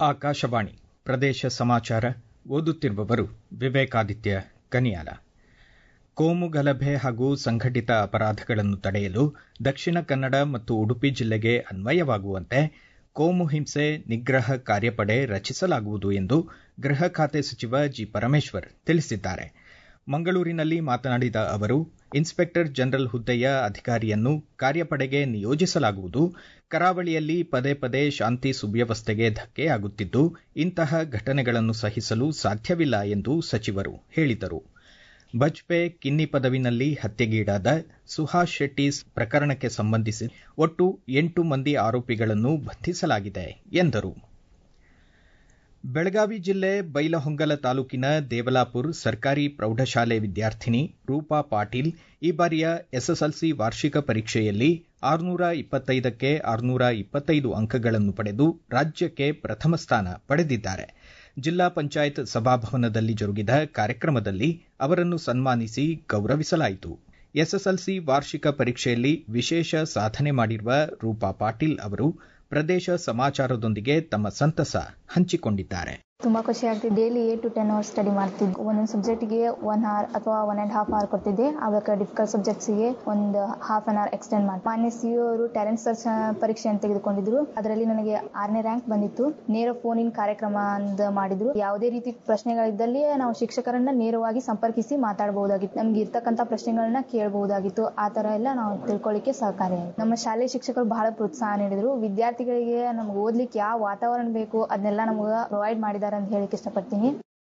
ಆಕಾಶವಾಣಿ ಪ್ರದೇಶ ಸಮಾಚಾರ ಓದುತ್ತಿರುವವರು ವಿವೇಕಾದಿತ್ಯ ಕನಿಯಾಲ ಕೋಮು ಗಲಭೆ ಹಾಗೂ ಸಂಘಟಿತ ಅಪರಾಧಗಳನ್ನು ತಡೆಯಲು ದಕ್ಷಿಣ ಕನ್ನಡ ಮತ್ತು ಉಡುಪಿ ಜಿಲ್ಲೆಗೆ ಅನ್ವಯವಾಗುವಂತೆ ಕೋಮು ಹಿಂಸೆ ನಿಗ್ರಹ ಕಾರ್ಯಪಡೆ ರಚಿಸಲಾಗುವುದು ಎಂದು ಗೃಹ ಖಾತೆ ಸಚಿವ ಜಿ ಪರಮೇಶ್ವರ್ ತಿಳಿಸಿದ್ದಾರೆ ಮಂಗಳೂರಿನಲ್ಲಿ ಮಾತನಾಡಿದ ಅವರು ಇನ್ಸ್ಪೆಕ್ಟರ್ ಜನರಲ್ ಹುದ್ದೆಯ ಅಧಿಕಾರಿಯನ್ನು ಕಾರ್ಯಪಡೆಗೆ ನಿಯೋಜಿಸಲಾಗುವುದು ಕರಾವಳಿಯಲ್ಲಿ ಪದೇ ಪದೇ ಶಾಂತಿ ಸುವ್ಯವಸ್ಥೆಗೆ ಧಕ್ಕೆಯಾಗುತ್ತಿದ್ದು ಇಂತಹ ಘಟನೆಗಳನ್ನು ಸಹಿಸಲು ಸಾಧ್ಯವಿಲ್ಲ ಎಂದು ಸಚಿವರು ಹೇಳಿದರು ಬಜ್ಪೆ ಕಿನ್ನಿ ಪದವಿನಲ್ಲಿ ಹತ್ಯೆಗೀಡಾದ ಸುಹಾಸ್ ಶೆಟ್ಟಿ ಪ್ರಕರಣಕ್ಕೆ ಸಂಬಂಧಿಸಿ ಒಟ್ಟು ಎಂಟು ಮಂದಿ ಆರೋಪಿಗಳನ್ನು ಬಂಧಿಸಲಾಗಿದೆ ಎಂದರು ಬೆಳಗಾವಿ ಜಿಲ್ಲೆ ಬೈಲಹೊಂಗಲ ತಾಲೂಕಿನ ದೇವಲಾಪುರ್ ಸರ್ಕಾರಿ ಪ್ರೌಢಶಾಲೆ ವಿದ್ಯಾರ್ಥಿನಿ ರೂಪಾ ಪಾಟೀಲ್ ಈ ಬಾರಿಯ ಎಸ್ಎಸ್ಎಲ್ಸಿ ವಾರ್ಷಿಕ ಪರೀಕ್ಷೆಯಲ್ಲಿ ಆರುನೂರ ಇಪ್ಪತ್ತೈದಕ್ಕೆ ಆರುನೂರ ಇಪ್ಪತ್ತೈದು ಅಂಕಗಳನ್ನು ಪಡೆದು ರಾಜ್ಯಕ್ಕೆ ಪ್ರಥಮ ಸ್ಥಾನ ಪಡೆದಿದ್ದಾರೆ ಜಿಲ್ಲಾ ಪಂಚಾಯತ್ ಸಭಾಭವನದಲ್ಲಿ ಜರುಗಿದ ಕಾರ್ಯಕ್ರಮದಲ್ಲಿ ಅವರನ್ನು ಸನ್ಮಾನಿಸಿ ಗೌರವಿಸಲಾಯಿತು ಎಸ್ಎಸ್ಎಲ್ಸಿ ವಾರ್ಷಿಕ ಪರೀಕ್ಷೆಯಲ್ಲಿ ವಿಶೇಷ ಸಾಧನೆ ಮಾಡಿರುವ ರೂಪಾ ಪಾಟೀಲ್ ಅವರು ಪ್ರದೇಶ ಸಮಾಚಾರದೊಂದಿಗೆ ತಮ್ಮ ಸಂತಸ ಹಂಚಿಕೊಂಡಿದ್ದಾರೆ ತುಂಬಾ ಖುಷಿ ಆಗ್ತಿದೆ daily eight to ten hours study ಮಾಡ್ತಿದ್ದೆ ಒಂದೊಂದು ಸಬ್ಜೆಕ್ಟ್ಗೆ ಒನ್ ಅವರ್ ಅಥವಾ ಒನ್ ಅಂಡ್ ಹಾಫ್ ಅವರ್ ಕೊಡ್ತಿದ್ದೆ ಆವಾಗ ಡಿಫಿಕಲ್ಟ್ ಸಬ್ಜೆಕ್ಟ್ಸ್ಗೆ ಒಂದು ಹಾಫ್ ಅನ್ ಅವರ್ ಎಕ್ಸ್ಟೆಂಡ್ ಮಾಡಿ ಮಾನ್ಯ ಸಿಇಒ ಅವರು ಟ್ಯಾಲೆಂಟ್ ಸರ್ಚ್ ಪರೀಕ್ಷೆಯನ್ನು ತೆಗೆದುಕೊಂಡಿದ್ರು ಅದರಲ್ಲಿ ನನಗೆ ಆರನೇ ರ್ಯಾಂಕ್ ಬಂದಿತ್ತು ನೇರ ಫೋನ್ ಇನ್ ಕಾರ್ಯಕ್ರಮ ಅಂತ ಮಾಡಿದ್ರು ಯಾವುದೇ ರೀತಿ ಪ್ರಶ್ನೆಗಳಿದ್ದಲ್ಲಿ ನಾವು ಶಿಕ್ಷಕರನ್ನ ನೇರವಾಗಿ ಸಂಪರ್ಕಿಸಿ ಮಾತಾಡಬಹುದಾಗಿತ್ತು ನಮ್ಗೆ ಇರ್ತಕ್ಕಂಥ ಪ್ರಶ್ನೆಗಳನ್ನ ಕೇಳಬಹುದಾಗಿತ್ತು ಆ ತರ ಎಲ್ಲ ನಾವು ತಿಳ್ಕೊಳ್ಳಿಕ್ಕೆ ಸಹಕಾರಿಯಾಯಿತು ನಮ್ಮ ಶಾಲೆ ಶಿಕ್ಷಕರು ಬಹಳ ಪ್ರೋತ್ಸಾಹ ನೀಡಿದ್ರು ವಿದ್ಯಾರ್ಥಿಗಳಿಗೆ ನಮ್ಗೆ ಓದ್ಲಿಕ್ಕೆ ಯಾವ ವಾತಾವರಣ ಬೇಕು ಅದನ್ನೆಲ್ಲ ನಮ್ಗೆ ಪ್ರೊವೈಡ್ ಮಾಡಿದ್ದಾರೆ ಅಂತ ಹೇಳಿಕ್ಕೆ ಇಷ್ಟಪಡ್ತೀನಿ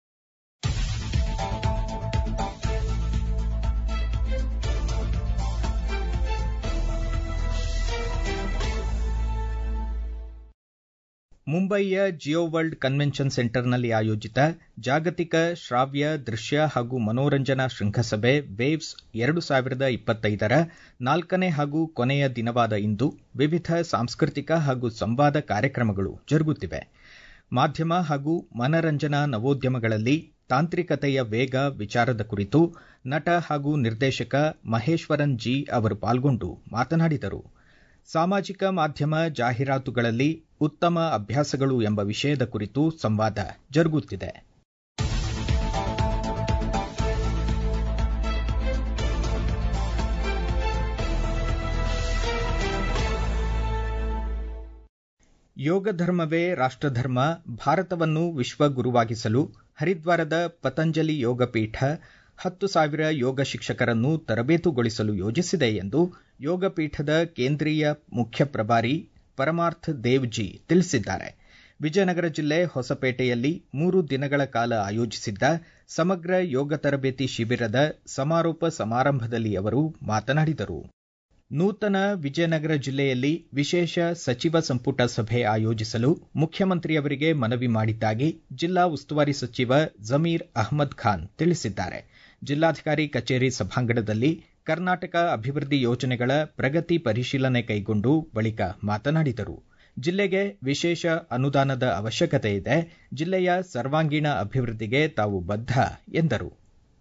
ಮುಂಬಯಿಯ ಜಿಯೋ ವರ್ಲ್ಡ್ ಕನ್ವೆನ್ಷನ್ ಸೆಂಟರ್ನಲ್ಲಿ ಆಯೋಜಿತ ಜಾಗತಿಕ ಶ್ರಾವ್ಯ ದೃಶ್ಯ ಹಾಗೂ ಮನೋರಂಜನಾ ಶೃಂಗಸಭೆ ವೇವ್ಸ್ ಎರಡು ಸಾವಿರದ ಇಪ್ಪತ್ತೈದರ ನಾಲ್ಕನೇ ಹಾಗೂ ಕೊನೆಯ ದಿನವಾದ ಇಂದು ವಿವಿಧ ಸಾಂಸ್ಕೃತಿಕ ಹಾಗೂ ಸಂವಾದ ಕಾರ್ಯಕ್ರಮಗಳು ಜರುಗುತ್ತಿವೆ ಮಾಧ್ಯಮ ಹಾಗೂ ಮನರಂಜನಾ ನವೋದ್ಯಮಗಳಲ್ಲಿ ತಾಂತ್ರಿಕತೆಯ ವೇಗ ವಿಚಾರದ ಕುರಿತು ನಟ ಹಾಗೂ ನಿರ್ದೇಶಕ ಮಹೇಶ್ವರನ್ ಜಿ ಅವರು ಪಾಲ್ಗೊಂಡು ಮಾತನಾಡಿದರು ಸಾಮಾಜಿಕ ಮಾಧ್ಯಮ ಜಾಹೀರಾತುಗಳಲ್ಲಿ ಉತ್ತಮ ಅಭ್ಯಾಸಗಳು ಎಂಬ ವಿಷಯದ ಕುರಿತು ಸಂವಾದ ಜರುಗುತ್ತಿದೆ ಯೋಗ ಧರ್ಮವೇ ರಾಷ್ಟ್ರಧರ್ಮ ಭಾರತವನ್ನು ವಿಶ್ವಗುರುವಾಗಿಸಲು ಹರಿದ್ವಾರದ ಪತಂಜಲಿ ಯೋಗ ಪೀಠ ಹತ್ತು ಸಾವಿರ ಯೋಗ ಶಿಕ್ಷಕರನ್ನು ತರಬೇತುಗೊಳಿಸಲು ಯೋಜಿಸಿದೆ ಎಂದು ಯೋಗ ಪೀಠದ ಕೇಂದ್ರೀಯ ಮುಖ್ಯ ಪ್ರಭಾರಿ ಪರಮಾರ್ಥ ದೇವ್ಜಿ ತಿಳಿಸಿದ್ದಾರೆ ವಿಜಯನಗರ ಜಿಲ್ಲೆ ಹೊಸಪೇಟೆಯಲ್ಲಿ ಮೂರು ದಿನಗಳ ಕಾಲ ಆಯೋಜಿಸಿದ್ದ ಸಮಗ್ರ ಯೋಗ ತರಬೇತಿ ಶಿಬಿರದ ಸಮಾರೋಪ ಸಮಾರಂಭದಲ್ಲಿ ಅವರು ಮಾತನಾಡಿದರು ನೂತನ ವಿಜಯನಗರ ಜಿಲ್ಲೆಯಲ್ಲಿ ವಿಶೇಷ ಸಚಿವ ಸಂಪುಟ ಸಭೆ ಆಯೋಜಿಸಲು ಮುಖ್ಯಮಂತ್ರಿಯವರಿಗೆ ಮನವಿ ಮಾಡಿದ್ದಾಗಿ ಜಿಲ್ಲಾ ಉಸ್ತುವಾರಿ ಸಚಿವ ಜಮೀರ್ ಅಹ್ಮದ್ ಖಾನ್ ತಿಳಿಸಿದ್ದಾರೆ ಜಿಲ್ಲಾಧಿಕಾರಿ ಕಚೇರಿ ಸಭಾಂಗಣದಲ್ಲಿ ಕರ್ನಾಟಕ ಅಭಿವೃದ್ಧಿ ಯೋಜನೆಗಳ ಪ್ರಗತಿ ಪರಿಶೀಲನೆ ಕೈಗೊಂಡು ಬಳಿಕ ಮಾತನಾಡಿದರು ಜಿಲ್ಲೆಗೆ ವಿಶೇಷ ಅನುದಾನದ ಅವಶ್ಯಕತೆ ಇದೆ ಜಿಲ್ಲೆಯ ಸರ್ವಾಂಗೀಣ ಅಭಿವೃದ್ಧಿಗೆ ತಾವು ಬದ್ಧ ಎಂದರು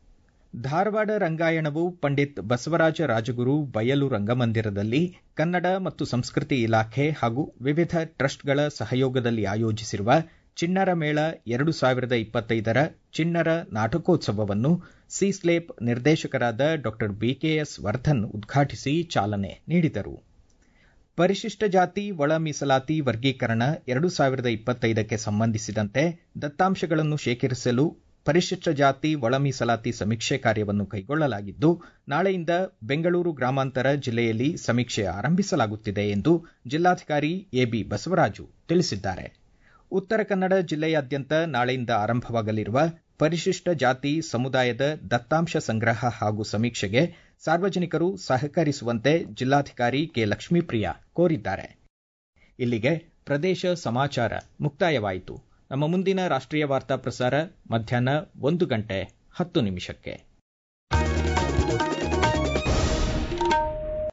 ಧಾರವಾಡ ರಂಗಾಯಣವು ಪಂಡಿತ್ ಬಸವರಾಜ ರಾಜಗುರು ಬಯಲು ರಂಗಮಂದಿರದಲ್ಲಿ ಕನ್ನಡ ಮತ್ತು ಸಂಸ್ಕೃತಿ ಇಲಾಖೆ ಹಾಗೂ ವಿವಿಧ ಟ್ರಸ್ಟ್ಗಳ ಸಹಯೋಗದಲ್ಲಿ ಆಯೋಜಿಸಿರುವ ಚಿಣ್ಣರ ಮೇಳ ಎರಡು ಸಾವಿರದ ಇಪ್ಪತ್ತೈದರ ಚಿಣ್ಣರ ನಾಟಕೋತ್ಸವವನ್ನು ಸಿ ಸ್ಲೇಪ್ ನಿರ್ದೇಶಕರಾದ ಡಾ ಬಿಕೆಎಸ್ ವರ್ಧನ್ ಉದ್ಘಾಟಿಸಿ ಚಾಲನೆ ನೀಡಿದರು ಪರಿಶಿಷ್ಟ ಜಾತಿ ಒಳ ಮೀಸಲಾತಿ ವರ್ಗೀಕರಣ ಎರಡು ಸಾವಿರದ ಇಪ್ಪತ್ತೈದಕ್ಕೆ ಸಂಬಂಧಿಸಿದಂತೆ ದತ್ತಾಂಶಗಳನ್ನು ಶೇಖರಿಸಲು ಪರಿಶಿಷ್ಟ ಜಾತಿ ಒಳ ಮೀಸಲಾತಿ ಸಮೀಕ್ಷೆ ಕಾರ್ಯವನ್ನು ಕೈಗೊಳ್ಳಲಾಗಿದ್ದು ನಾಳೆಯಿಂದ ಬೆಂಗಳೂರು ಗ್ರಾಮಾಂತರ ಜಿಲ್ಲೆಯಲ್ಲಿ ಸಮೀಕ್ಷೆ ಆರಂಭಿಸಲಾಗುತ್ತಿದೆ ಎಂದು ಜಿಲ್ಲಾಧಿಕಾರಿ ಎಬಿ ಬಸವರಾಜು ತಿಳಿಸಿದ್ದಾರೆ ಉತ್ತರ ಕನ್ನಡ ಜಿಲ್ಲೆಯಾದ್ಯಂತ ನಾಳೆಯಿಂದ ಆರಂಭವಾಗಲಿರುವ ಪರಿಶಿಷ್ಟ ಜಾತಿ ಸಮುದಾಯದ ದತ್ತಾಂಶ ಸಂಗ್ರಹ ಹಾಗೂ ಸಮೀಕ್ಷೆಗೆ ಸಾರ್ವಜನಿಕರು ಸಹಕರಿಸುವಂತೆ ಜಿಲ್ಲಾಧಿಕಾರಿ ಕೆ ಲಕ್ಷ್ಮೀಪ್ರಿಯ ಕೋರಿದ್ದಾರೆ ಇಲ್ಲಿಗೆ ಪ್ರದೇಶ ಸಮಾಚಾರ ಮುಕ್ತಾಯವಾಯಿತು ನಮ್ಮ ಮುಂದಿನ ರಾಷ್ಟ್ರೀಯ ವಾರ್ತಾ ಪ್ರಸಾರ ಮಧ್ಯಾಹ್ನ ಒಂದು ಗಂಟೆ ಹತ್ತು ನಿಮಿಷಕ್ಕೆ